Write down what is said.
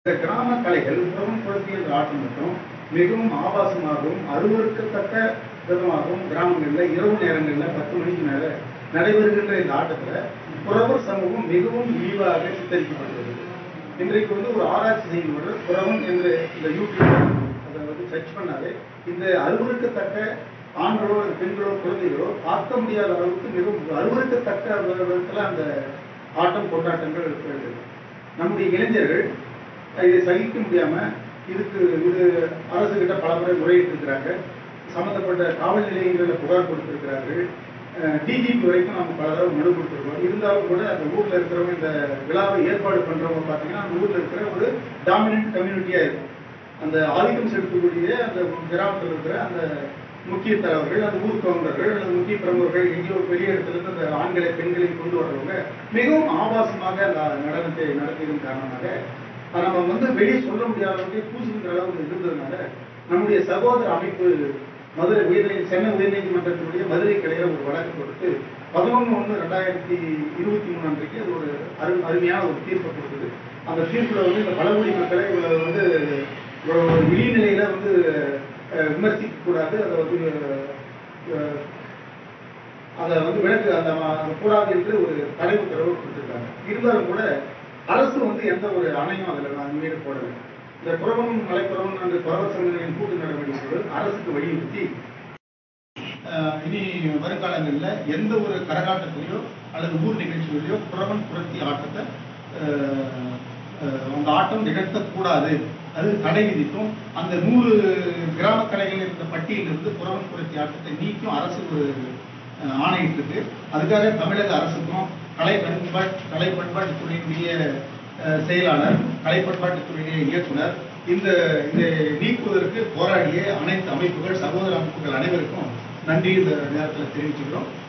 இந்த கிராம கலைகள் புறம் குழந்தை என்ற ஆட்டம் மட்டும் மிகவும் ஆபாசமாகவும் அருவருக்கத்தக்க விதமாகவும் கிராமங்களில் இரவு நேரங்களில் பத்து மணிக்கு மேல நடைபெறுகின்ற இந்த ஆட்டத்துல புறவர் சமூகம் மிகவும் இழிவாக சித்தரிக்கப்படுகிறது இன்றைக்கு வந்து ஒரு ஆராய்ச்சி செய்யும்போது புறவன் என்ற இந்த யூடியூப் அதை வந்து சர்ச் பண்ணாலே இந்த அருவருக்கத்தக்க ஆண்களோ அல்லது பெண்களோ குழந்தைகளோ பார்க்க முடியாத அளவுக்கு மிகவும் அருவருக்கத்தக்க விதத்துல அந்த ஆட்டம் கொண்டாட்டங்கள் இருக்கிறது நம்முடைய இளைஞர்கள் இதை சகிக்க முடியாம இதுக்கு இது அரசு கிட்ட பல முறை முறையிட்டு இருக்கிறாங்க சம்பந்தப்பட்ட காவல் நிலையங்களில் புகார் கொடுத்திருக்கிறார்கள் டிஜிபி வரைக்கும் நம்ம பல தடவை மனு கொடுத்துருக்கோம் இருந்தாலும் கூட அந்த ஊர்ல இருக்கிறவங்க இந்த விழாவை ஏற்பாடு பண்றவங்க பார்த்தீங்கன்னா அந்த ஊர்ல இருக்கிற ஒரு டாமினன்ட் கம்யூனிட்டியா இருக்கும் அந்த ஆதிக்கம் செலுத்தக்கூடிய அந்த கிராமத்தில் இருக்கிற அந்த முக்கிய தலைவர்கள் அந்த ஊர் கவுண்டர்கள் அல்லது முக்கிய பிரமுகர்கள் எங்கேயோ பெரிய இடத்துல இருந்து அந்த ஆண்களை பெண்களை கொண்டு வர்றவங்க மிகவும் ஆபாசமாக அந்த நடனத்தை நடத்தியதன் காரணமாக அதை நம்ம வந்து வெளியே சொல்ல முடியாத அளவுக்கு பூசுகின்ற அளவுக்கு இருந்ததுனால நம்முடைய சகோதர அமைப்பு மதுரை உயர்நீதி சென்னை உயர்நீதிமன்றத்தினுடைய மதுரை கிளையில ஒரு வழக்கு கொடுத்து பதினொன்று ஒன்று ரெண்டாயிரத்தி இருபத்தி மூணு அன்றைக்கு அது ஒரு அரு அருமையான ஒரு தீர்ப்பை கொடுத்தது அந்த தீர்ப்புல வந்து இந்த பழங்குடி மக்களை இவ்வளவு வந்து ஒரு இழிநிலையில வந்து அஹ், விமர்சிக்க கூடாது அதை வந்து அஹ், அதை வந்து விளக்கு அந்த ம- அந்த கூடாது என்று ஒரு தடை உத்தரவு கொடுத்திருக்காங்க இருந்தாலும் கூட அரசு வந்து எந்த ஒரு அணையும் அதில் நான் மீது போடலை இந்த புறவன் மலைப்புறவன் அந்த பரவ சங்கங்களின் கூட்டு நடவடிக்கைகள் அரசுக்கு வலியுறுத்தி அஹ், இனி வருங்காலங்களில் எந்த ஒரு கரகாட்டத்திலையோ அல்லது ஊர் நிகழ்ச்சிகளிலோ புறவன் புரட்சி ஆட்டத்தை அஹ், அஹ், அந்த ஆட்டம் நிகழ்த்தக்கூடாது அது தடை விதிக்கும் அந்த நூறு கிராம கலைகள் இருந்த பட்டியலிருந்து புறவன் புரட்சி ஆட்டத்தை நீக்கும் அரசு ஒரு அஹ், ஆணையிட்டிருக்கு அதுக்காக தமிழக அரசுக்கும் கலை பண்பாட்டு கலை பண்பாட்டுத் துறையினுடைய அஹ், செயலாளர் கலை பண்பாட்டுத் துறையினுடைய இயக்குனர் இந்த இதை நீக்குவதற்கு போராடிய அனைத்து அமைப்புகள் சகோதர அமைப்புகள் அனைவருக்கும் நன்றி இந்த நேரத்தில் தெரிவிச்சுக்கிறோம்